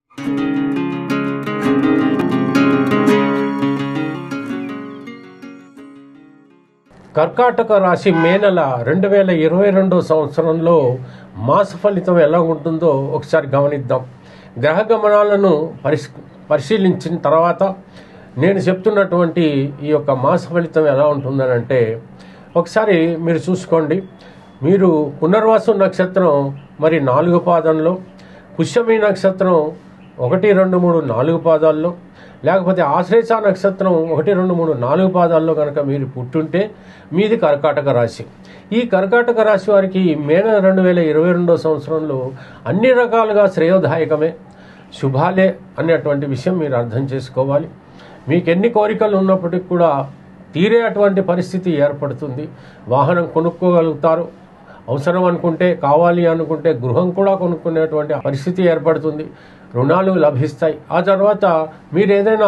కర్కాటక రాశి మే నెల రెండు వేల ఇరవై రెండో సంవత్సరంలో మాస ఫలితం ఎలా ఉంటుందో ఒకసారి గమనిద్దాం గ్రహ గమనాలను పరిశ్ పరిశీలించిన తర్వాత నేను చెప్తున్నటువంటి ఈ యొక్క మాస ఫలితం ఎలా ఉంటుందని అంటే ఒకసారి మీరు చూసుకోండి మీరు పునర్వాసు నక్షత్రం మరి నాలుగు పాదంలో పుష్యమి నక్షత్రం ఒకటి రెండు మూడు నాలుగు పాదాల్లో లేకపోతే ఆశ్రేష నక్షత్రం ఒకటి రెండు మూడు నాలుగు పాదాల్లో కనుక మీరు పుట్టుంటే మీది కర్కాటక రాశి ఈ కర్కాటక రాశి వారికి మే నెల రెండు వేల ఇరవై రెండో సంవత్సరంలో అన్ని రకాలుగా శ్రేయోదాయకమే శుభాలే అనేటువంటి విషయం మీరు అర్థం చేసుకోవాలి మీకు ఎన్ని కోరికలు ఉన్నప్పటికీ కూడా తీరే అటువంటి పరిస్థితి ఏర్పడుతుంది వాహనం కొనుక్కోగలుగుతారు అవసరం అనుకుంటే కావాలి అనుకుంటే గృహం కూడా కొనుక్కునేటువంటి పరిస్థితి ఏర్పడుతుంది రుణాలు లభిస్తాయి ఆ తర్వాత మీరు ఏదైనా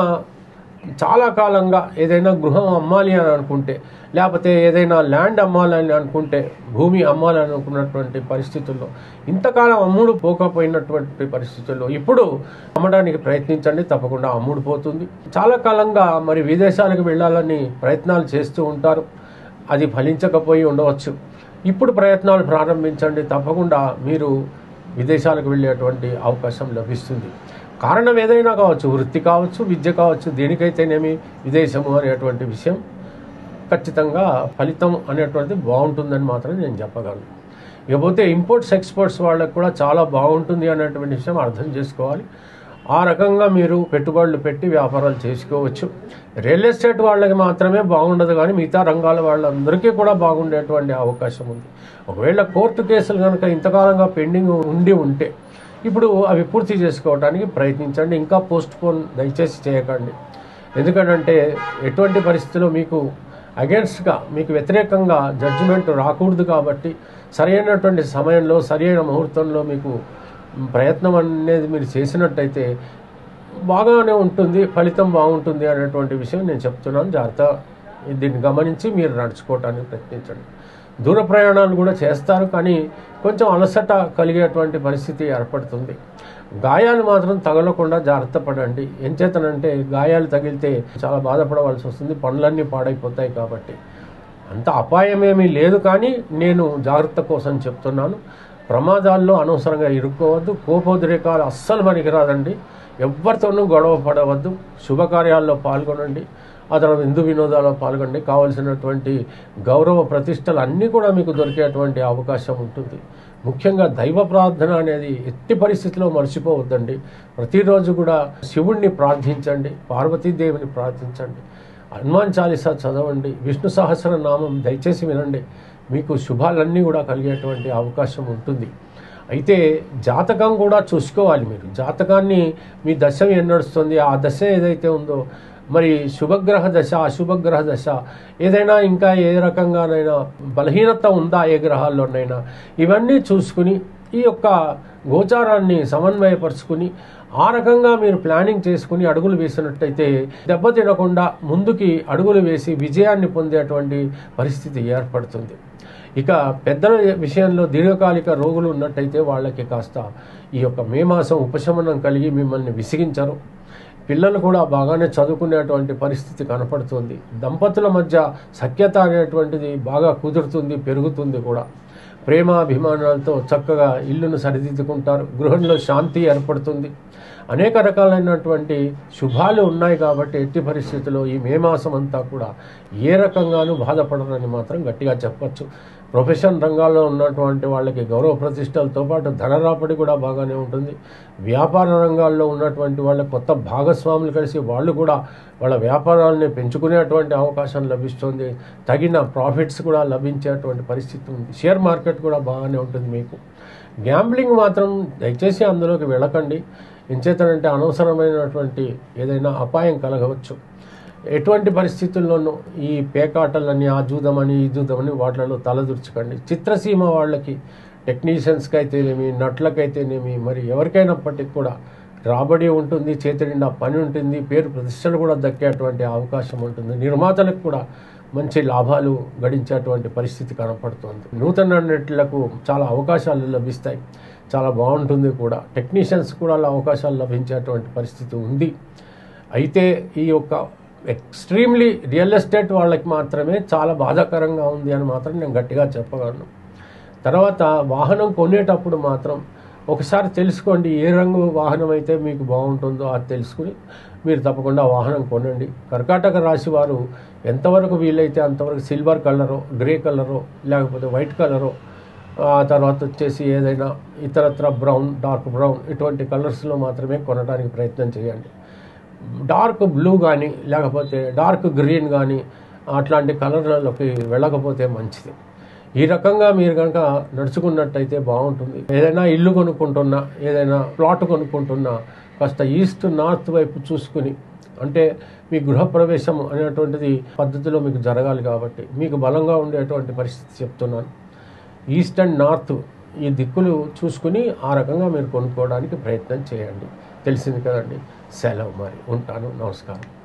చాలా కాలంగా ఏదైనా గృహం అమ్మాలి అని అనుకుంటే లేకపోతే ఏదైనా ల్యాండ్ అమ్మాలని అనుకుంటే భూమి అమ్మాలని అనుకున్నటువంటి పరిస్థితుల్లో ఇంతకాలం అమ్ముడు పోకపోయినటువంటి పరిస్థితుల్లో ఇప్పుడు అమ్మడానికి ప్రయత్నించండి తప్పకుండా అమ్ముడు పోతుంది చాలా కాలంగా మరి విదేశాలకు వెళ్ళాలని ప్రయత్నాలు చేస్తూ ఉంటారు అది ఫలించకపోయి ఉండవచ్చు ఇప్పుడు ప్రయత్నాలు ప్రారంభించండి తప్పకుండా మీరు విదేశాలకు వెళ్ళేటువంటి అవకాశం లభిస్తుంది కారణం ఏదైనా కావచ్చు వృత్తి కావచ్చు విద్య కావచ్చు దేనికైతేనేమి విదేశము అనేటువంటి విషయం ఖచ్చితంగా ఫలితం అనేటువంటిది బాగుంటుందని మాత్రం నేను చెప్పగలను ఇకపోతే ఇంపోర్ట్స్ ఎక్స్పోర్ట్స్ వాళ్ళకు కూడా చాలా బాగుంటుంది అనేటువంటి విషయం అర్థం చేసుకోవాలి ఆ రకంగా మీరు పెట్టుబడులు పెట్టి వ్యాపారాలు చేసుకోవచ్చు రియల్ ఎస్టేట్ వాళ్ళకి మాత్రమే బాగుండదు కానీ మిగతా రంగాల వాళ్ళందరికీ కూడా బాగుండేటువంటి అవకాశం ఉంది ఒకవేళ కోర్టు కేసులు కనుక ఇంతకాలంగా పెండింగ్ ఉండి ఉంటే ఇప్పుడు అవి పూర్తి చేసుకోవడానికి ప్రయత్నించండి ఇంకా పోస్ట్ పోన్ దయచేసి చేయకండి ఎందుకంటే ఎటువంటి పరిస్థితిలో మీకు అగేన్స్ట్గా మీకు వ్యతిరేకంగా జడ్జిమెంట్ రాకూడదు కాబట్టి సరైనటువంటి సమయంలో సరైన ముహూర్తంలో మీకు ప్రయత్నం అనేది మీరు చేసినట్టయితే బాగానే ఉంటుంది ఫలితం బాగుంటుంది అనేటువంటి విషయం నేను చెప్తున్నాను జాగ్రత్త దీన్ని గమనించి మీరు నడుచుకోవటానికి ప్రయత్నించండి దూర ప్రయాణాలు కూడా చేస్తారు కానీ కొంచెం అలసట కలిగేటువంటి పరిస్థితి ఏర్పడుతుంది గాయాలు మాత్రం తగలకుండా జాగ్రత్త పడండి ఏం చేతనంటే గాయాలు తగిలితే చాలా బాధపడవలసి వస్తుంది పనులన్నీ పాడైపోతాయి కాబట్టి అంత అపాయమేమీ లేదు కానీ నేను జాగ్రత్త కోసం చెప్తున్నాను ప్రమాదాల్లో అనవసరంగా ఇరుక్కోవద్దు కోపోద్రేకాలు అస్సలు పనికిరాదండి ఎవరితోనూ గొడవ పడవద్దు శుభకార్యాల్లో పాల్గొనండి ఆ తర్వాత హిందూ వినోదాల్లో పాల్గొండి కావలసినటువంటి గౌరవ ప్రతిష్టలు అన్నీ కూడా మీకు దొరికేటువంటి అవకాశం ఉంటుంది ముఖ్యంగా దైవ ప్రార్థన అనేది ఎట్టి పరిస్థితిలో మర్చిపోవద్దండి ప్రతిరోజు కూడా శివుణ్ణి ప్రార్థించండి పార్వతీదేవిని ప్రార్థించండి హనుమాన్ చాలీసా చదవండి విష్ణు సహస్రనామం దయచేసి వినండి మీకు శుభాలన్నీ కూడా కలిగేటువంటి అవకాశం ఉంటుంది అయితే జాతకం కూడా చూసుకోవాలి మీరు జాతకాన్ని మీ దశ ఏం నడుస్తుంది ఆ దశ ఏదైతే ఉందో మరి శుభగ్రహ దశ అశుభగ్రహ దశ ఏదైనా ఇంకా ఏ రకంగానైనా బలహీనత ఉందా ఏ గ్రహాల్లోనైనా ఇవన్నీ చూసుకుని ఈ యొక్క గోచారాన్ని సమన్వయపరుచుకుని ఆ రకంగా మీరు ప్లానింగ్ చేసుకుని అడుగులు వేసినట్టయితే దెబ్బతినకుండా ముందుకి అడుగులు వేసి విజయాన్ని పొందేటువంటి పరిస్థితి ఏర్పడుతుంది ఇక పెద్దల విషయంలో దీర్ఘకాలిక రోగులు ఉన్నట్టయితే వాళ్ళకి కాస్త ఈ యొక్క మే మాసం ఉపశమనం కలిగి మిమ్మల్ని విసిగించరు పిల్లలు కూడా బాగానే చదువుకునేటువంటి పరిస్థితి కనపడుతుంది దంపతుల మధ్య సఖ్యత అనేటువంటిది బాగా కుదురుతుంది పెరుగుతుంది కూడా ప్రేమాభిమానాలతో చక్కగా ఇల్లును సరిదిద్దుకుంటారు గృహంలో శాంతి ఏర్పడుతుంది అనేక రకాలైనటువంటి శుభాలు ఉన్నాయి కాబట్టి ఎట్టి పరిస్థితుల్లో ఈ మే మాసం అంతా కూడా ఏ రకంగానూ బాధపడరని మాత్రం గట్టిగా చెప్పచ్చు ప్రొఫెషన్ రంగాల్లో ఉన్నటువంటి వాళ్ళకి గౌరవ ప్రతిష్టలతో పాటు ధన రాబడి కూడా బాగానే ఉంటుంది వ్యాపార రంగాల్లో ఉన్నటువంటి వాళ్ళ కొత్త భాగస్వాములు కలిసి వాళ్ళు కూడా వాళ్ళ వ్యాపారాలని పెంచుకునేటువంటి అవకాశం లభిస్తుంది తగిన ప్రాఫిట్స్ కూడా లభించేటువంటి పరిస్థితి ఉంది షేర్ మార్కెట్ కూడా బాగానే ఉంటుంది మీకు గ్యాంబ్లింగ్ మాత్రం దయచేసి అందులోకి వెళ్ళకండి ఎంచేతనంటే అనవసరమైనటువంటి ఏదైనా అపాయం కలగవచ్చు ఎటువంటి పరిస్థితుల్లోనూ ఈ పేకాటలని ఆ జూదమని ఈ జూదమని వాటిలలో తలదూర్చకండి చిత్రసీమ వాళ్ళకి టెక్నీషియన్స్కి అయితేనేమి నట్లకైతేనేమి మరి ఎవరికైనప్పటికీ కూడా రాబడి ఉంటుంది చేతి నిండా పని ఉంటుంది పేరు ప్రతిష్టలు కూడా దక్కేటువంటి అవకాశం ఉంటుంది నిర్మాతలకు కూడా మంచి లాభాలు గడించేటువంటి పరిస్థితి కనపడుతుంది నూతన నటులకు చాలా అవకాశాలు లభిస్తాయి చాలా బాగుంటుంది కూడా టెక్నీషియన్స్ కూడా అలా అవకాశాలు లభించేటువంటి పరిస్థితి ఉంది అయితే ఈ యొక్క ఎక్స్ట్రీమ్లీ రియల్ ఎస్టేట్ వాళ్ళకి మాత్రమే చాలా బాధాకరంగా ఉంది అని మాత్రం నేను గట్టిగా చెప్పగలను తర్వాత వాహనం కొనేటప్పుడు మాత్రం ఒకసారి తెలుసుకోండి ఏ రంగు వాహనం అయితే మీకు బాగుంటుందో అది తెలుసుకుని మీరు తప్పకుండా వాహనం కొనండి కర్కాటక రాశి వారు ఎంతవరకు వీలైతే అంతవరకు సిల్వర్ కలరో గ్రే కలరో లేకపోతే వైట్ కలరో ఆ తర్వాత వచ్చేసి ఏదైనా ఇతరత్ర బ్రౌన్ డార్క్ బ్రౌన్ ఇటువంటి కలర్స్లో మాత్రమే కొనడానికి ప్రయత్నం చేయండి డార్క్ బ్లూ కానీ లేకపోతే డార్క్ గ్రీన్ కానీ అట్లాంటి కలర్లలోకి వెళ్ళకపోతే మంచిది ఈ రకంగా మీరు కనుక నడుచుకున్నట్టయితే బాగుంటుంది ఏదైనా ఇల్లు కొనుక్కుంటున్నా ఏదైనా ప్లాట్ కొనుక్కుంటున్నా కాస్త ఈస్ట్ నార్త్ వైపు చూసుకుని అంటే మీ గృహప్రవేశం అనేటువంటిది పద్ధతిలో మీకు జరగాలి కాబట్టి మీకు బలంగా ఉండేటువంటి పరిస్థితి చెప్తున్నాను ఈస్ట్ అండ్ నార్త్ ఈ దిక్కులు చూసుకుని ఆ రకంగా మీరు కొనుక్కోవడానికి ప్రయత్నం చేయండి తెలిసింది కదండి సెలవు మరి ఉంటాను నమస్కారం